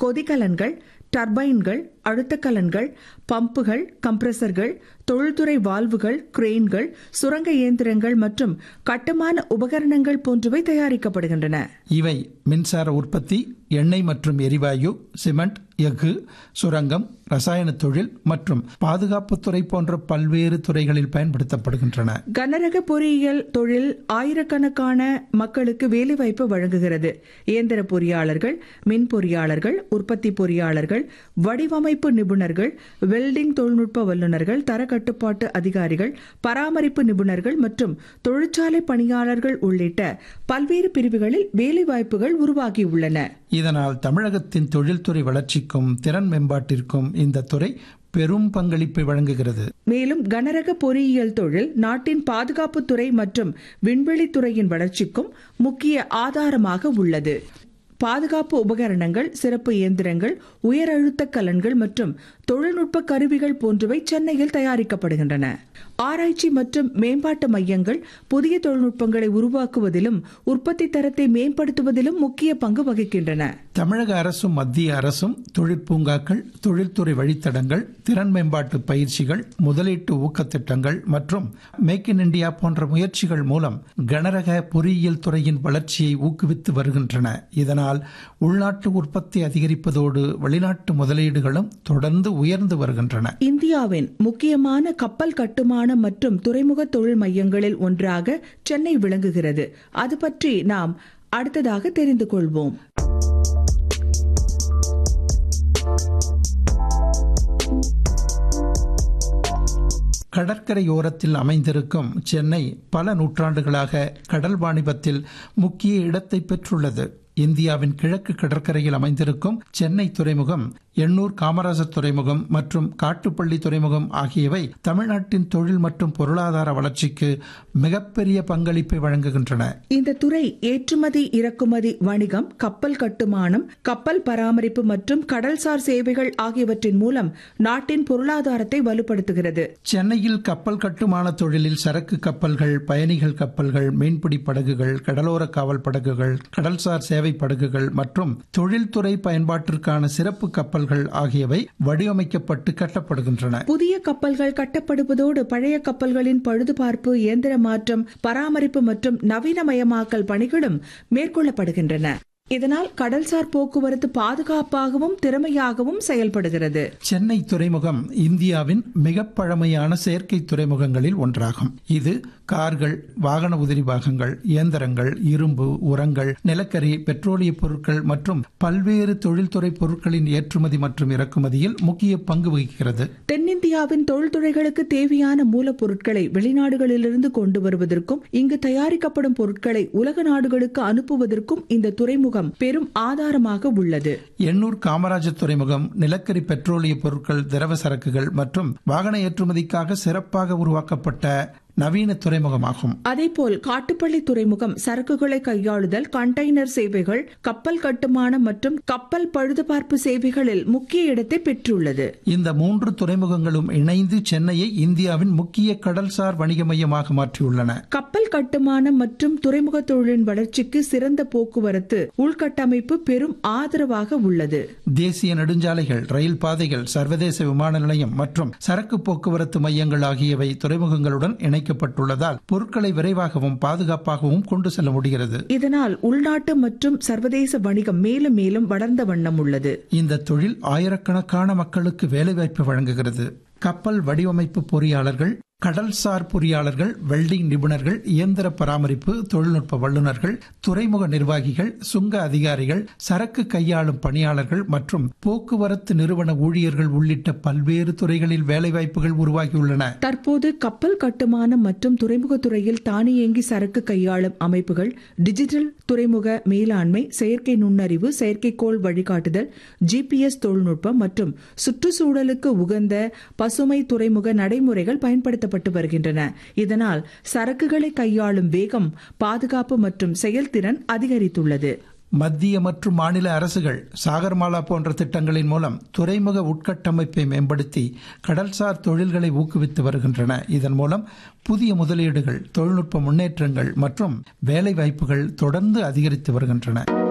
கொதிகலன்கள் டர்பைன்கள் அழுத்தக்கலன்கள் பம்புகள் கம்ப்ரஸர்கள் தொழில்துறை வால்வுகள் கிரெயின்கள் சுரங்க இயந்திரங்கள் மற்றும் கட்டுமான உபகரணங்கள் போன்றவை தயாரிக்கப்படுகின்றன இவை மின்சார உற்பத்தி எண்ணெய் மற்றும் எரிவாயு சிமெண்ட் எஃகு சுரங்கம் ரசாயன தொழில் மற்றும் பாதுகாப்புத்துறை போன்ற பல்வேறு துறைகளில் பயன்படுத்தப்படுகின்றன கனரக பொறியியல் தொழில் ஆயிரக்கணக்கான மக்களுக்கு வேலைவாய்ப்பு வழங்குகிறது இயந்திர பொறியாளர்கள் மின் பொறியாளர்கள் உற்பத்தி பொறியாளர்கள் வடிவமைப்பு நிபுணர்கள் வெல்டிங் தொழில்நுட்ப வல்லுநர்கள் தர கட்டுப்பாட்டு அதிகாரிகள் பராமரிப்பு நிபுணர்கள் மற்றும் தொழிற்சாலை பணியாளர்கள் உள்ளிட்ட பல்வேறு பிரிவுகளில் வேலைவாய்ப்புகள் உருவாகியுள்ளன இதனால் தமிழகத்தின் தொழில்துறை வளர்ச்சிக்கும் திறன் மேம்பாட்டிற்கும் இந்த துறை பெரும் பங்களிப்பை வழங்குகிறது மேலும் கனரக பொறியியல் தொழில் நாட்டின் பாதுகாப்புத்துறை மற்றும் விண்வெளித்துறையின் வளர்ச்சிக்கும் முக்கிய ஆதாரமாக உள்ளது பாதுகாப்பு உபகரணங்கள் சிறப்பு இயந்திரங்கள் உயர் அழுத்த கலன்கள் மற்றும் தொழில்நுட்ப கருவிகள் போன்றவை சென்னையில் தயாரிக்கப்படுகின்றன ஆராய்ச்சி மற்றும் மேம்பாட்டு மையங்கள் புதிய தொழில்நுட்பங்களை உருவாக்குவதிலும் உற்பத்தி தரத்தை மேம்படுத்துவதிலும் முக்கிய பங்கு வகிக்கின்றன தமிழக அரசும் மத்திய அரசும் தொழிற்பூங்காக்கள் தொழில்துறை வழித்தடங்கள் திறன் மேம்பாட்டு பயிற்சிகள் முதலீட்டு ஊக்கத்திட்டங்கள் மற்றும் மேக் இன் இந்தியா போன்ற முயற்சிகள் மூலம் கனரக பொறியியல் துறையின் வளர்ச்சியை ஊக்குவித்து வருகின்றன இதனால் உள்நாட்டு உற்பத்தி அதிகரிப்பதோடு வெளிநாட்டு முதலீடுகளும் தொடர்ந்து உயர்ந்து வருகின்றன இந்தியாவின் முக்கியமான கப்பல் கட்டுமானம் மற்றும் துறைமுக தொழில் மையங்களில் ஒன்றாக சென்னை விளங்குகிறது அது பற்றி நாம் அடுத்ததாக தெரிந்து கொள்வோம் கடற்கரையோரத்தில் அமைந்திருக்கும் சென்னை பல நூற்றாண்டுகளாக கடல் வாணிபத்தில் முக்கிய இடத்தை பெற்றுள்ளது இந்தியாவின் கிழக்கு கடற்கரையில் அமைந்திருக்கும் சென்னை துறைமுகம் எண்ணூர் காமராஜர் துறைமுகம் மற்றும் காட்டுப்பள்ளி துறைமுகம் ஆகியவை தமிழ்நாட்டின் தொழில் மற்றும் பொருளாதார வளர்ச்சிக்கு மிகப்பெரிய பங்களிப்பை வழங்குகின்றன இந்த துறை ஏற்றுமதி இறக்குமதி வணிகம் கப்பல் கட்டுமானம் கப்பல் பராமரிப்பு மற்றும் கடல்சார் சேவைகள் ஆகியவற்றின் மூலம் நாட்டின் பொருளாதாரத்தை வலுப்படுத்துகிறது சென்னையில் கப்பல் கட்டுமான தொழிலில் சரக்கு கப்பல்கள் பயணிகள் கப்பல்கள் மீன்பிடி படகுகள் கடலோர காவல் படகுகள் கடல்சார் சேவை படகுகள் மற்றும் தொழில்துறை பயன்பாட்டிற்கான சிறப்பு கப்பல்கள் ஆகியவை வடிவமைக்கப்பட்டு கட்டப்படுகின்றன புதிய கப்பல்கள் கட்டப்படுவதோடு பழைய கப்பல்களின் பழுதுபார்ப்பு இயந்திர மாற்றம் பராமரிப்பு மற்றும் நவீனமயமாக்கல் பணிகளும் மேற்கொள்ளப்படுகின்றன இதனால் கடல்சார் போக்குவரத்து பாதுகாப்பாகவும் திறமையாகவும் செயல்படுகிறது சென்னை துறைமுகம் இந்தியாவின் மிக பழமையான செயற்கை துறைமுகங்களில் ஒன்றாகும் இது கார்கள் வாகன உதிரி பாகங்கள் இயந்திரங்கள் இரும்பு உரங்கள் நிலக்கரி பெட்ரோலிய பொருட்கள் மற்றும் பல்வேறு தொழில்துறை பொருட்களின் ஏற்றுமதி மற்றும் இறக்குமதியில் முக்கிய பங்கு வகிக்கிறது தென்னிந்தியாவின் தொழில்துறைகளுக்கு தேவையான மூலப்பொருட்களை வெளிநாடுகளிலிருந்து கொண்டு வருவதற்கும் இங்கு தயாரிக்கப்படும் பொருட்களை உலக நாடுகளுக்கு அனுப்புவதற்கும் இந்த துறைமுகம் பெரும் ஆதாரமாக உள்ளது எண்ணூர் காமராஜர் துறைமுகம் நிலக்கரி பெட்ரோலிய பொருட்கள் திரவ சரக்குகள் மற்றும் வாகன ஏற்றுமதிக்காக சிறப்பாக உருவாக்கப்பட்ட நவீன துறைமுகமாகும் அதேபோல் காட்டுப்பள்ளி துறைமுகம் சரக்குகளை கையாளுதல் கண்டெய்னர் சேவைகள் கப்பல் கட்டுமானம் மற்றும் கப்பல் பழுதுபார்ப்பு சேவைகளில் முக்கிய இடத்தை பெற்றுள்ளது இந்த மூன்று துறைமுகங்களும் இணைந்து சென்னையை இந்தியாவின் முக்கிய கடல்சார் வணிக மையமாக மாற்றியுள்ளன கப்பல் கட்டுமானம் மற்றும் துறைமுக தொழிலின் வளர்ச்சிக்கு சிறந்த போக்குவரத்து உள்கட்டமைப்பு பெரும் ஆதரவாக உள்ளது தேசிய நெடுஞ்சாலைகள் ரயில் பாதைகள் சர்வதேச விமான நிலையம் மற்றும் சரக்கு போக்குவரத்து மையங்கள் ஆகியவை துறைமுகங்களுடன் இணைக்கப்பட்டுள்ளதால் பொருட்களை விரைவாகவும் பாதுகாப்பாகவும் கொண்டு செல்ல முடிகிறது இதனால் உள்நாட்டு மற்றும் சர்வதேச வணிகம் மேலும் மேலும் வளர்ந்த வண்ணம் உள்ளது இந்த தொழில் ஆயிரக்கணக்கான மக்களுக்கு வேலைவாய்ப்பு வழங்குகிறது கப்பல் வடிவமைப்பு பொறியாளர்கள் கடல்சார் பொறியாளர்கள் வெல்டிங் நிபுணர்கள் இயந்திர பராமரிப்பு தொழில்நுட்ப வல்லுநர்கள் துறைமுக நிர்வாகிகள் சுங்க அதிகாரிகள் சரக்கு கையாளும் பணியாளர்கள் மற்றும் போக்குவரத்து நிறுவன ஊழியர்கள் உள்ளிட்ட பல்வேறு துறைகளில் வேலைவாய்ப்புகள் உருவாகியுள்ளன தற்போது கப்பல் கட்டுமானம் மற்றும் துறைமுக துறையில் தானியங்கி சரக்கு கையாளும் அமைப்புகள் டிஜிட்டல் துறைமுக மேலாண்மை செயற்கை நுண்ணறிவு செயற்கைக்கோள் வழிகாட்டுதல் ஜிபிஎஸ் தொழில்நுட்பம் மற்றும் சுற்றுச்சூழலுக்கு உகந்த பசுமை துறைமுக நடைமுறைகள் பயன்படுத்த பயன்படுத்தப்பட்டு வருகின்றன இதனால் சரக்குகளை கையாளும் வேகம் பாதுகாப்பு மற்றும் செயல்திறன் அதிகரித்துள்ளது மத்திய மற்றும் மாநில அரசுகள் சாகர்மாலா போன்ற திட்டங்களின் மூலம் துறைமுக உட்கட்டமைப்பை மேம்படுத்தி கடல்சார் தொழில்களை ஊக்குவித்து வருகின்றன இதன் மூலம் புதிய முதலீடுகள் தொழில்நுட்ப முன்னேற்றங்கள் மற்றும் வேலை வாய்ப்புகள் தொடர்ந்து அதிகரித்து வருகின்றன